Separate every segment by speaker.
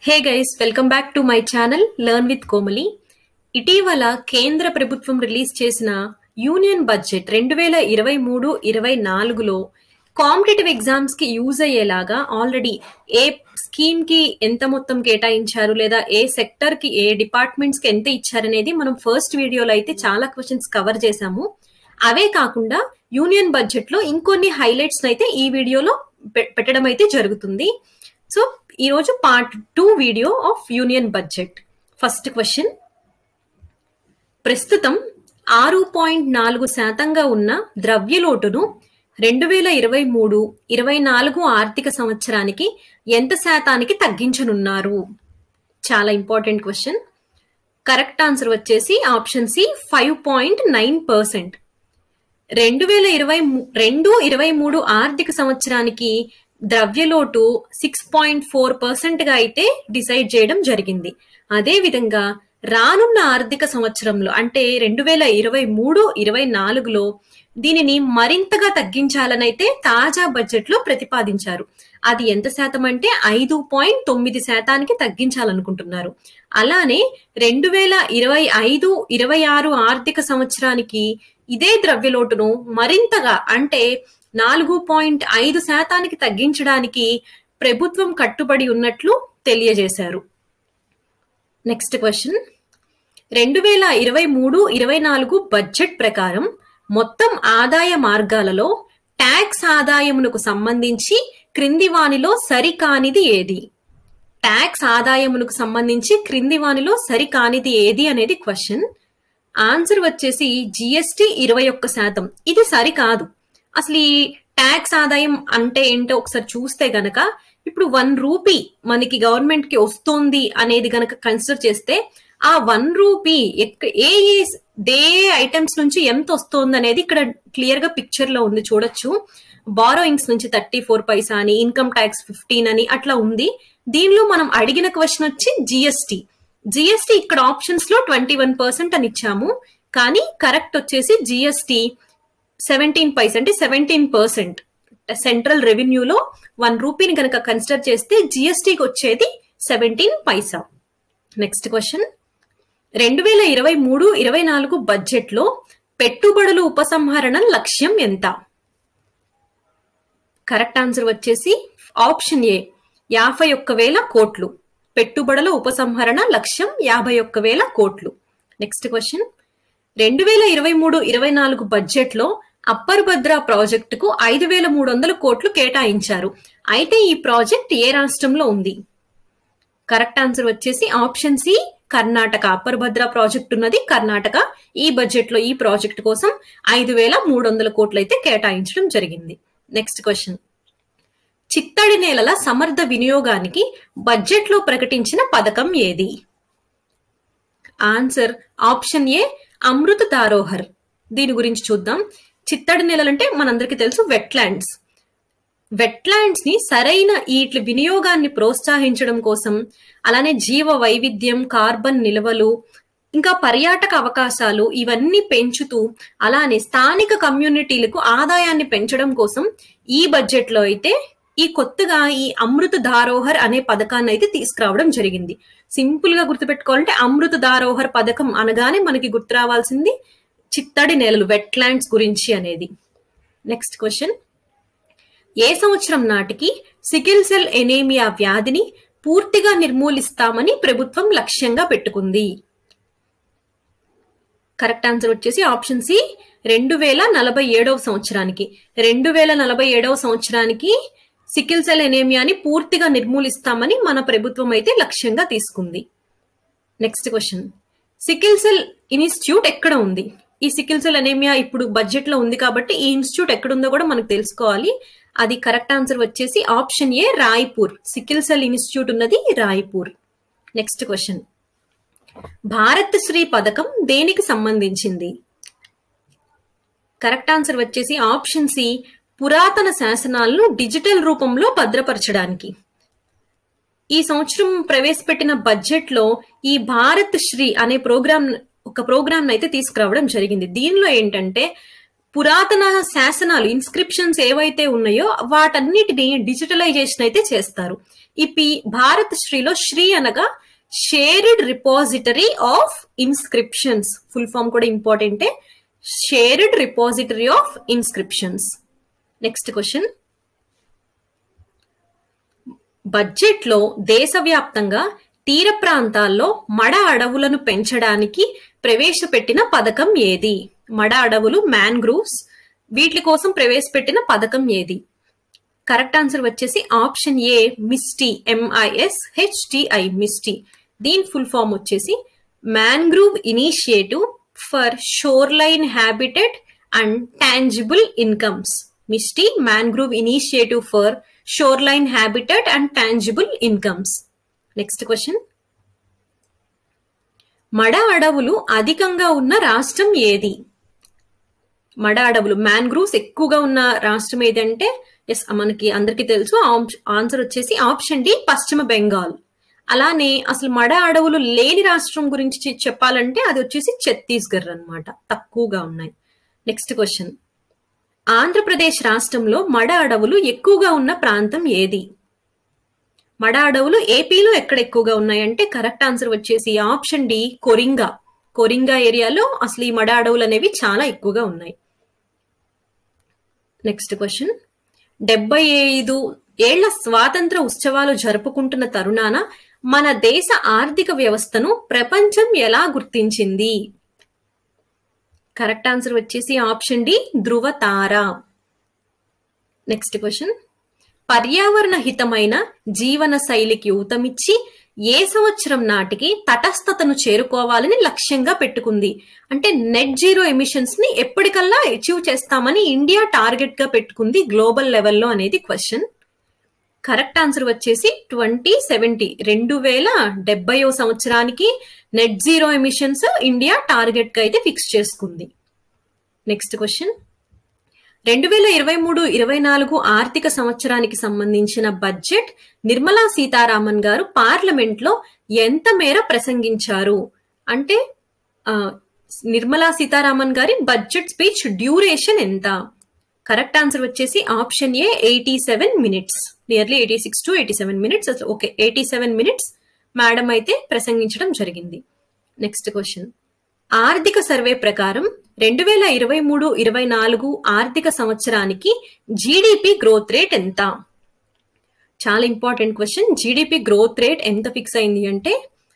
Speaker 1: hey guys welcome back to my channel learn with Komali ఇటీవల కేంద్ర ప్రభుత్వం రిలీజ్ చేసిన యూనియన్ బడ్జెట్ రెండు వేల ఇరవై మూడు ఇరవై నాలుగులో కాంపిటేటివ్ ఎగ్జామ్స్ కి యూజ్ అయ్యేలాగా ఆల్రెడీ ఏ స్కీమ్ కి ఎంత మొత్తం కేటాయించారు లేదా ఏ సెక్టర్ కి ఏ డిపార్ట్మెంట్స్ కి ఎంత ఇచ్చారనేది మనం ఫస్ట్ వీడియోలో అయితే చాలా క్వశ్చన్స్ కవర్ చేశాము అవే కాకుండా యూనియన్ బడ్జెట్ లో ఇంకొన్ని హైలైట్స్ అయితే ఈ వీడియోలో పె- పెట్టడం అయితే జరుగుతుంది సో ఈ రోజు part two video of union budget first question ప్రస్తుతం ఆరు పాయింట్ నాలుగు శాతంగా ఉన్న ద్రవ్యలోటును రెండు వేల ఇరవై మూడు ఇరవై నాలుగు ఆర్థిక సంవత్సరానికి ఎంత శాతానికి తగ్గించనున్నారు చాలా ఇంపార్టెంట్ క్వశ్చన్ కరెక్ట్ ఆన్సర్ వచ్చేసి option C five point nine percent రెండు వేల ఇరవై ము- రెండు ఇరవై మూడు ఆర్థిక సంవత్సరానికి ద్రవ్యలోటు సిక్స్ పాయింట్ ఫోర్ పర్సెంట్ గా అయితే డిసైడ్ చేయడం జరిగింది అదే విధంగా రానున్న ఆర్థిక సంవత్సరంలో అంటే రెండు వేల ఇరవై మూడు ఇరవై నాలుగులో దీనిని మరింతగా తగ్గించాలనైతే తాజా బడ్జెట్ లో ప్రతిపాదించారు అది ఎంత శాతం అంటే ఐదు పాయింట్ తొమ్మిది శాతానికి తగ్గించాలనుకుంటున్నారు అలానే రెండు వేల ఇరవై ఐదు ఇరవై ఆరు ఆర్థిక సంవత్సరానికి ఇదే ద్రవ్యలోటును మరింతగా అంటే నాలుగు పాయింట్ ఐదు శాతానికి తగ్గించడానికి ప్రభుత్వం కట్టుబడి ఉన్నట్లు తెలియజేశారు నెక్స్ట్ క్వశ్చన్ రెండు వేల ఇరవై మూడు ఇరవై నాలుగు బడ్జెట్ ప్రకారం మొత్తం ఆదాయ మార్గాలలో ట్యాక్స్ ఆదాయమునకు సంబంధించి క్రింది వానిలో సరికానిది ఏది ట్యాక్స్ ఆదాయమునకు సంబంధించి క్రింది వానిలో సరికానిది ఏది అనేది క్వశ్చన్ ఆన్సర్ వచ్చేసి జిఎస్టి ఇరవై ఒక్క శాతం ఇది సరికాదు అసలు ఈ ట్యాక్స్ ఆదాయం అంటే ఏంటో ఒకసారి చూస్తే గనక ఇప్పుడు వన్ రూపీ మనకి గవర్నమెంట్ కి వస్తోంది అనేది గనక కన్సిడర్ చేస్తే ఆ వన్ రూపీ ఎక్క- ఏ ఏ దే ఐటమ్స్ నుంచి ఎంత వస్తోంది అనేది ఇక్కడ క్లియర్ గా పిక్చర్ లో ఉంది చూడొచ్చు బారోయింగ్స్ నుంచి థర్టీ ఫోర్ పైసా అని ఇన్కమ్ ట్యాక్స్ ఫిఫ్టీన్ అని అట్లా ఉంది దీనిలో మనం అడిగిన క్వశ్చన్ వచ్చి జిఎస్టి జిఎస్టి ఇక్కడ ఆప్షన్స్ లో ట్వంటీ వన్ పర్సెంట్ అని ఇచ్చాము కానీ కరెక్ట్ వచ్చేసి జిఎస్టి సెవెంటీన్ పైసా అంటే సెవెంటీన్ పర్సెంట్ సెంట్రల్ రెవెన్యూలో వన్ రూపీని కనుక కన్సిడర్ చేస్తే జిఎస్టికి వచ్చేది సెవెంటీన్ పైసా నెక్స్ట్ క్వశ్చన్ రెండు వేల ఇరవై మూడు ఇరవై నాలుగు బడ్జెట్లో పెట్టుబడులు ఉపసంహరణ లక్ష్యం ఎంత కరెక్ట్ ఆన్సర్ వచ్చేసి ఆప్షన్ ఏ యాభై ఒక్క వేల కోట్లు పెట్టుబడుల ఉపసంహరణ లక్ష్యం యాభై ఒక్క వేల కోట్లు నెక్స్ట్ క్వశ్చన్ రెండు వేల ఇరవై మూడు ఇరవై నాలుగు బడ్జెట్లో అప్పర్ భద్రా ప్రాజెక్టుకు ఐదు వేల మూడు వందల కోట్లు కేటాయించారు అయితే ఈ ప్రాజెక్ట్ ఏ రాష్ట్రంలో ఉంది కరెక్ట్ ఆన్సర్ వచ్చేసి option C Karnataka upper Bhadra project ఉన్నది కర్ణాటక ఈ బడ్జెట్ లో ఈ ప్రాజెక్ట్ కోసం ఐదు వేల మూడు వందల కోట్లు అయితే కేటాయించడం జరిగింది నెక్స్ట్ క్వశ్చన్ చిత్తడి నేలల సమర్థ వినియోగానికి బడ్జెట్ లో ప్రకటించిన పథకం ఏది ఆన్సర్ ఆప్షన్ ఏ అమృత దారోహర్ దీని గురించి చూద్దాం చిత్తడి నేలలంటే మనందరికీ తెలుసు వెట్లాండ్స్ వెట్లాండ్స్ ని సరైన వీటి వినియోగాన్ని ప్రోత్సహించడం కోసం అలానే జీవ వైవిధ్యం కార్బన్ నిల్వలు ఇంకా పర్యాటక అవకాశాలు ఇవన్నీ పెంచుతూ అలానే స్థానిక కమ్యూనిటీలకు ఆదాయాన్ని పెంచడం కోసం ఈ బడ్జెట్ లో అయితే ఈ కొత్తగా ఈ అమృత దారోహర్ అనే పథకాన్ని అయితే తీసుకురావడం జరిగింది సింపుల్ గా గుర్తుపెట్టుకోవాలంటే అమృత దారోహర్ పథకం అనగానే మనకి గుర్తు రావాల్సింది చిత్తడి నేలలు వెట్లాండ్స్ గురించి అనేది నెక్స్ట్ క్వశ్చన్ ఏ సంవత్సరం నాటికి సికిల్ సెల్ ఎనేమియా వ్యాధిని పూర్తిగా నిర్మూలిస్తామని ప్రభుత్వం లక్ష్యంగా పెట్టుకుంది కరెక్ట్ ఆన్సర్ వచ్చేసి ఆప్షన్ సి రెండు వేల నలభై ఏడవ సంవత్సరానికి రెండు వేల నలభై ఏడవ సంవత్సరానికి సికిల్ సెల్ ఎనేమియాని పూర్తిగా నిర్మూలిస్తామని మన ప్రభుత్వం అయితే లక్ష్యంగా తీసుకుంది next question sickle cell institute ఎక్కడ ఉంది ఈ సికిల్ సెల్ అనేమియా ఇప్పుడు బడ్జెట్ లో ఉంది కాబట్టి ఈ ఇన్స్టిట్యూట్ ఎక్కడుందో కూడా మనకు తెలుసుకోవాలి అది కరెక్ట్ ఆన్సర్ వచ్చేసి option A Raipur sickle cell institute ఉన్నది రాయ్పూర్ నెక్స్ట్ క్వశ్చన్ భారత్ శ్రీ పథకం దేనికి సంబంధించింది కరెక్ట్ ఆన్సర్ వచ్చేసి ఆప్షన్ సి పురాతన శాసనాలను డిజిటల్ రూపంలో భద్రపరచడానికి ఈ సంవత్సరం ప్రవేశపెట్టిన బడ్జెట్ లో ఈ భారత్ శ్రీ అనే ప్రోగ్రామ్ ఒక ప్రోగ్రామ్ అయితే తీసుకురావడం జరిగింది దీనిలో ఏంటంటే పురాతన శాసనాలు ఇన్స్క్రిప్షన్స్ ఏవైతే ఉన్నాయో వాటన్నిటిని డిజిటలైజేషన్ అయితే చేస్తారు ఈ పి భారత్ శ్రీలో శ్రీ అనగా shared repository of inscriptions full form కూడా ఇంపార్టెంటే shared repository of inscriptions next question బడ్జెట్లో దేశవ్యాప్తంగా తీర ప్రాంతాల్లో మడ అడవులను పెంచడానికి ప్రవేశపెట్టిన పథకం ఏది మడ అడవులు మ్యాంగ్రూవ్స్ వీటి కోసం ప్రవేశపెట్టిన పథకం ఏది కరెక్ట్ ఆన్సర్ వచ్చేసి option A MISHTI MIS HTI MISHTI దీని ఫుల్ ఫామ్ వచ్చేసి mangrove initiative for shoreline habitat and tangible incomes MISHTI mangrove initiative for shoreline habitat and tangible incomes next question మడ అడవులు అధికంగా ఉన్న రాష్ట్రం ఏది మడ అడవులు మ్యాంగ్రూవ్స్ ఎక్కువగా ఉన్న రాష్ట్రం ఏదంటే ఎస్ మనకి అందరికీ తెలుసు ఆన్సర్ వచ్చేసి ఆప్షన్ డి పశ్చిమ బెంగాల్ అలానే అసలు మడ అడవులు లేని రాష్ట్రం గురించి చెప్పాలంటే అది వచ్చేసి ఛత్తీస్గఢ్ అన్నమాట తక్కువగా ఉన్నాయి నెక్స్ట్ క్వశ్చన్ ఆంధ్రప్రదేశ్ రాష్ట్రంలో మడ అడవులు ఎక్కువగా ఉన్న ప్రాంతం ఏది మడ అడవులు ఏపీలో ఎక్కడ ఎక్కువగా ఉన్నాయంటే కరెక్ట్ ఆన్సర్ వచ్చేసి ఆప్షన్ డి కొరింగా కొరింగా ఏరియాలో అసలు ఈ మడ అడవులు అనేవి చాలా ఎక్కువగా ఉన్నాయి నెక్స్ట్ క్వశ్చన్ డెబ్బై ఐదు ఏళ్ల స్వాతంత్ర ఉత్సవాలు జరుపుకుంటున్న తరుణాన మన దేశ ఆర్థిక వ్యవస్థను ప్రపంచం ఎలా గుర్తించింది కరెక్ట్ ఆన్సర్ వచ్చేసి ఆప్షన్ డి ధృవ తార నెక్స్ట్ క్వశ్చన్ పర్యావరణ హితమైన జీవన శైలికి ఊతమిచ్చి ఏ సంవత్సరం నాటికి తటస్థతను చేరుకోవాలని లక్ష్యంగా పెట్టుకుంది అంటే నెట్ జీరో ఎమిషన్స్ ని ఎప్పటికల్లా అచీవ్ చేస్తామని ఇండియా టార్గెట్ గా పెట్టుకుంది గ్లోబల్ లెవెల్లో అనేది క్వశ్చన్ కరెక్ట్ ఆన్సర్ వచ్చేసి ట్వంటీ సెవెంటీ రెండు వేల డెబ్బయో సంవత్సరానికి net zero emissions India target గా అయితే ఫిక్స్ చేసుకుంది నెక్స్ట్ క్వశ్చన్ రెండు వేల ఇరవై మూడు ఇరవై నాలుగు ఆర్థిక సంవత్సరానికి సంబంధించిన బడ్జెట్ నిర్మలా సీతారామన్ గారు పార్లమెంట్ లో ఎంత మేర ప్రసంగించారు అంటే నిర్మలా సీతారామన్ గారి బడ్జెట్ స్పీచ్ డ్యూరేషన్ ఎంత కరెక్ట్ ఆన్సర్ వచ్చేసి option A eighty seven minutes nearly eighty six to eighty seven minutes okay eighty seven minutes madam అయితే ప్రసంగించడం జరిగింది నెక్స్ట్ క్వశ్చన్ ఆర్థిక సర్వే ప్రకారం రెండు వేల ఇరవై మూడు ఇరవై నాలుగు ఆర్థిక సంవత్సరానికి జీడిపి గ్రోత్ రేట్ ఎంత చాలా important question GDP growth rate ఎంత ఫిక్స్ అయింది అంటే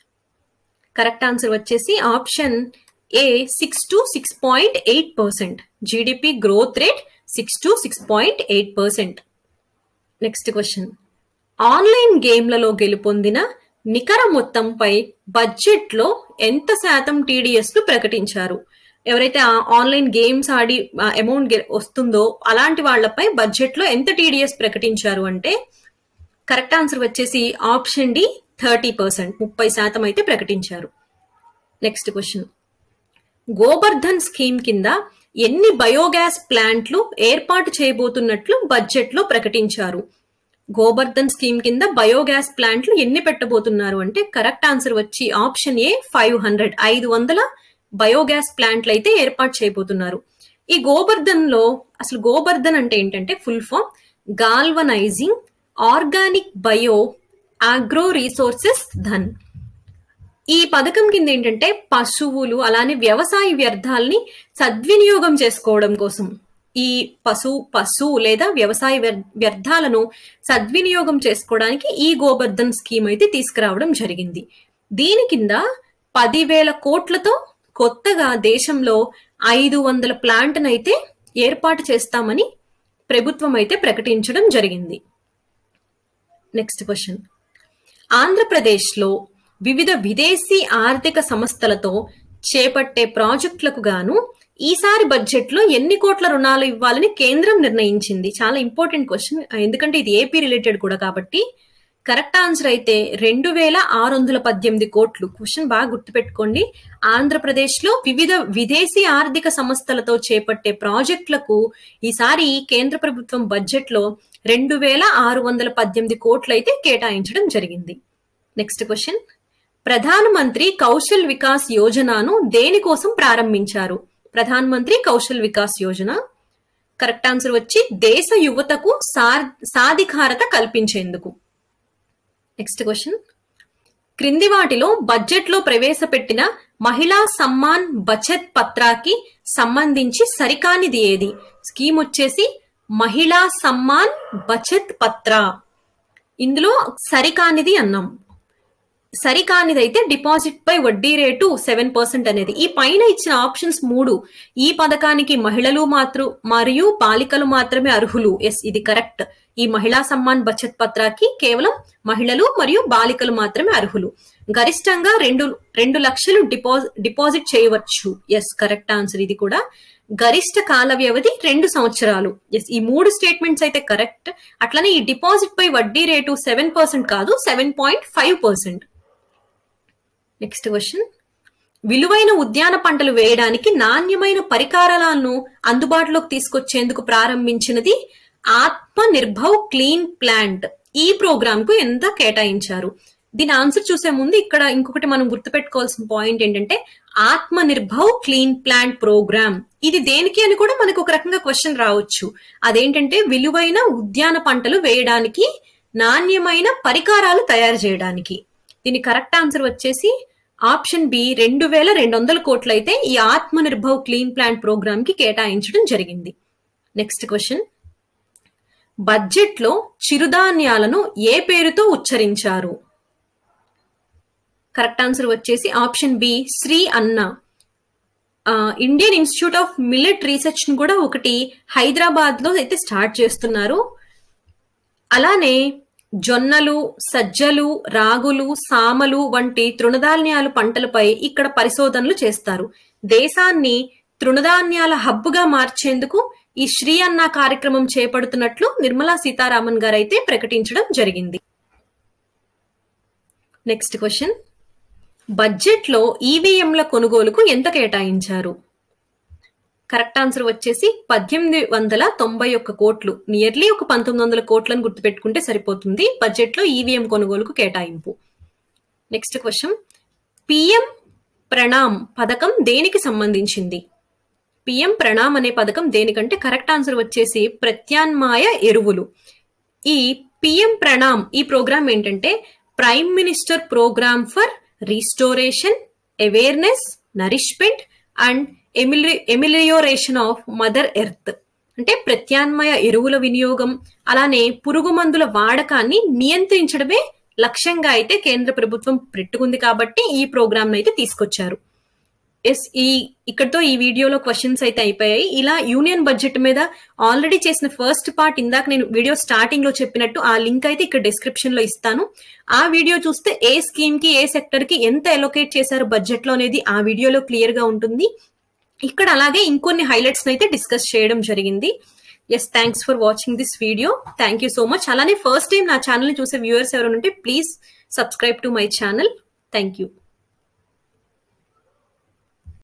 Speaker 1: కరెక్ట్ ఆన్సర్ వచ్చేసి option A six to six point eight percent GDP growth rate six to six point eight percent next question online గేమ్లలో గెలుపొందిన నికర మొత్తంపై బడ్జెట్లో ఎంత శాతం టీడీఎస్ ను ప్రకటించారు ఎవరైతే ఆన్లైన్ గేమ్స్ ఆడి అమౌంట్ వస్తుందో అలాంటి వాళ్లపై బడ్జెట్ లో ఎంత టీడీఎస్ ప్రకటించారు అంటే కరెక్ట్ ఆన్సర్ వచ్చేసి ఆప్షన్ డి థర్టీ పర్సెంట్ ముప్పై శాతం అయితే ప్రకటించారు నెక్స్ట్ క్వశ్చన్ గోబర్ధన్ స్కీమ్ కింద ఎన్ని బయోగ్యాస్ ప్లాంట్లు ఏర్పాటు చేయబోతున్నట్లు బడ్జెట్ లో ప్రకటించారు గోబర్ధన్ స్కీమ్ కింద బయోగ్యాస్ ప్లాంట్లు ఎన్ని పెట్టబోతున్నారు అంటే కరెక్ట్ ఆన్సర్ వచ్చి ఆప్షన్ ఏ ఫైవ్ హండ్రెడ్ ఐదు వందల బయోగ్యాస్ ప్లాంట్లు అయితే ఏర్పాటు చేయబోతున్నారు ఈ గోబర్ధన్ లో అసలు గోబర్ధన్ అంటే ఏంటంటే full form galvanising organic bio agro resources Dhan ఈ పథకం కింద ఏంటంటే పశువులు అలానే వ్యవసాయ వ్యర్థాలని సద్వినియోగం చేసుకోవడం కోసం ఈ పశు పశు లేదా వ్యవసాయ వ్యర్థాలను సద్వినియోగం చేసుకోవడానికి ఈ గోబర్ధన్ స్కీమ్ అయితే తీసుకురావడం జరిగింది దీని కింద పదివేల కోట్లతో కొత్తగా దేశంలో ఐదు వందల ప్లాంట్ను అయితే ఏర్పాటు చేస్తామని ప్రభుత్వం అయితే ప్రకటించడం జరిగింది నెక్స్ట్ క్వశ్చన్ ఆంధ్రప్రదేశ్లో వివిధ విదేశీ ఆర్థిక సంస్థలతో చేపట్టే ప్రాజెక్టులకు గాను ఈసారి బడ్జెట్ లో ఎన్ని కోట్ల రుణాలు ఇవ్వాలని కేంద్రం నిర్ణయించింది చాలా ఇంపార్టెంట్ క్వశ్చన్ ఎందుకంటే ఇది ఏపీ రిలేటెడ్ కూడా కాబట్టి కరెక్ట్ ఆన్సర్ అయితే రెండు వేల ఆరు వందల పద్దెనిమిది కోట్లు క్వశ్చన్ బాగా గుర్తుపెట్టుకోండి ఆంధ్రప్రదేశ్ లో వివిధ విదేశీ ఆర్థిక సంస్థలతో చేపట్టే ప్రాజెక్టులకు ఈసారి కేంద్ర ప్రభుత్వం బడ్జెట్ లో రెండు వేల ఆరు వందల పద్దెనిమిది కోట్లు అయితే కేటాయించడం జరిగింది నెక్స్ట్ క్వశ్చన్ ప్రధానమంత్రి కౌశల్ వికాస్ యోజనను దేనికోసం ప్రారంభించారు ప్రధాన మంత్రి కౌశల్ వికాస్ యోజన కరెక్ట్ ఆన్సర్ వచ్చి దేశ యువతకు సాధికారత కల్పించేందుకు నెక్స్ట్ క్వశ్చన్ క్రింది వాటిలో బడ్జెట్లో ప్రవేశపెట్టిన మహిళా సమ్మాన్ బచత్ పత్రాకి సంబంధించి సరికానిది ఏది స్కీమ్ వచ్చేసి మహిళా సమ్మాన్ బచత్ పత్ర ఇందులో సరికానిది అన్నాం సరికానిదైతే డిపాజిట్ పై వడ్డీ రేటు సెవెన్ పర్సెంట్ అనేది ఈ పైన ఇచ్చిన ఆప్షన్స్ మూడు ఈ పథకానికి మహిళలు మాత్రం మరియు బాలికలు మాత్రమే అర్హులు ఎస్ ఇది కరెక్ట్ ఈ మహిళా సమ్మాన్ బచత్ పత్రాకి కేవలం మహిళలు మరియు బాలికలు మాత్రమే అర్హులు గరిష్టంగా రెండు రెండు లక్షలు డిపాజిట్ డిపాజిట్ చేయవచ్చు ఎస్ కరెక్ట్ ఆన్సర్ ఇది కూడా గరిష్ట కాల వ్యవధి రెండు సంవత్సరాలు ఎస్ ఈ మూడు స్టేట్మెంట్స్ అయితే కరెక్ట్ అట్లనే ఈ డిపాజిట్ పై వడ్డీ రేటు సెవెన్ పర్సెంట్ కాదు seven point five percent next question విలువైన ఉద్యాన పంటలు వేయడానికి నాణ్యమైన పరికరాలను అందుబాటులోకి తీసుకొచ్చేందుకు ప్రారంభించినది ఆత్మ నిర్భవ్ క్లీన్ ప్లాంట్ ఈ ప్రోగ్రామ్ కు ఎంత కేటాయించారు దీని ఆన్సర్ చూసే ముందు ఇక్కడ ఇంకొకటి మనం గుర్తుపెట్టుకోవాల్సిన పాయింట్ ఏంటంటే ఆత్మ నిర్భవ్ క్లీన్ ప్లాంట్ ప్రోగ్రామ్ ఇది దేనికి అని కూడా మనకు ఒక రకంగా క్వశ్చన్ రావచ్చు అదేంటంటే విలువైన ఉద్యాన పంటలు వేయడానికి నాణ్యమైన పరికరాలు తయారు చేయడానికి దీని కరెక్ట్ ఆన్సర్ వచ్చేసి ఆప్షన్ బి రెండు వేల రెండు వందల కోట్లు అయితే ఈ ఆత్మ నిర్భవ్ క్లీన్ ప్లాంట్ ప్రోగ్రామ్ కి కేటాయించడం జరిగింది నెక్స్ట్ క్వశ్చన్ బడ్జెట్ లో చిరుధాన్యాలను ఏ పేరుతో ఉచ్చరించారు కరెక్ట్ ఆన్సర్ వచ్చేసి option B Shree Anna Indian Institute of Millet Research ను కూడా ఒకటి హైదరాబాద్ లో అయితే స్టార్ట్ చేస్తున్నారు అలానే జొన్నలు సజ్జలు రాగులు సామలు వంటి తృణధాన్యాలు పంటలపై ఇక్కడ పరిశోధనలు చేస్తారు దేశాన్ని తృణధాన్యాల హబ్బుగా మార్చేందుకు ఈ శ్రీ అన్న కార్యక్రమం చేపడుతున్నట్లు నిర్మలా సీతారామన్ గారు అయితే ప్రకటించడం జరిగింది నెక్స్ట్ క్వశ్చన్ బడ్జెట్ లో ఈవీఎంల కొనుగోలుకు ఎంత కేటాయించారు కరెక్ట్ ఆన్సర్ వచ్చేసి పద్దెనిమిది వందల తొంభై ఒక్క కోట్లు నియర్లీ ఒక పంతొమ్మిది వందల కోట్లను గుర్తుపెట్టుకుంటే సరిపోతుంది బడ్జెట్ లో ఈవీఎం కొనుగోలుకు కేటాయింపు నెక్స్ట్ క్వశ్చన్ పిఎం ప్రణామ్ పథకం దేనికి సంబంధించింది పిఎం ప్రణామ్ అనే పథకం దేనికంటే కరెక్ట్ ఆన్సర్ వచ్చేసి ప్రత్యామ్నాయ ఎరువులు ఈ పిఎం ప్రణామ్ ఈ ప్రోగ్రామ్ ఏంటంటే prime minister programme for restoration awareness nourishment and ameli amelioration of mother earth అంటే ప్రత్యామ్నాయ ఎరువుల వినియోగం అలానే పురుగు మందుల వాడకాన్ని నియంత్రించడమే లక్ష్యంగా అయితే కేంద్ర ప్రభుత్వం పెట్టుకుంది కాబట్టి ఈ ప్రోగ్రామ్ అయితే తీసుకొచ్చారు ఎస్ ఈ ఇక్కడతో ఈ వీడియోలో క్వశ్చన్స్ అయితే అయిపోయాయి ఇలా యూనియన్ బడ్జెట్ మీద ఆల్రెడీ చేసిన ఫస్ట్ పార్ట్ ఇందాక నేను వీడియో స్టార్టింగ్ లో చెప్పినట్టు ఆ లింక్ అయితే ఇక్కడ డిస్క్రిప్షన్ లో ఇస్తాను ఆ వీడియో చూస్తే ఏ స్కీమ్ కి ఏ సెక్టర్ కి ఎంత ఎలొకేట్ చేశారు బడ్జెట్ లో అనేది ఆ వీడియోలో క్లియర్ గా ఉంటుంది ఇక్కడ అలాగే ఇంకొన్ని హైలైట్స్ అయితే డిస్కస్ చేయడం జరిగింది yes thanks for watching this video thank you so much అలానే ఫస్ట్ టైం నా ఛానల్ ని చూసే వ్యూవర్స్ ఎవరైనా ఉంటే please subscribe to my channel thank you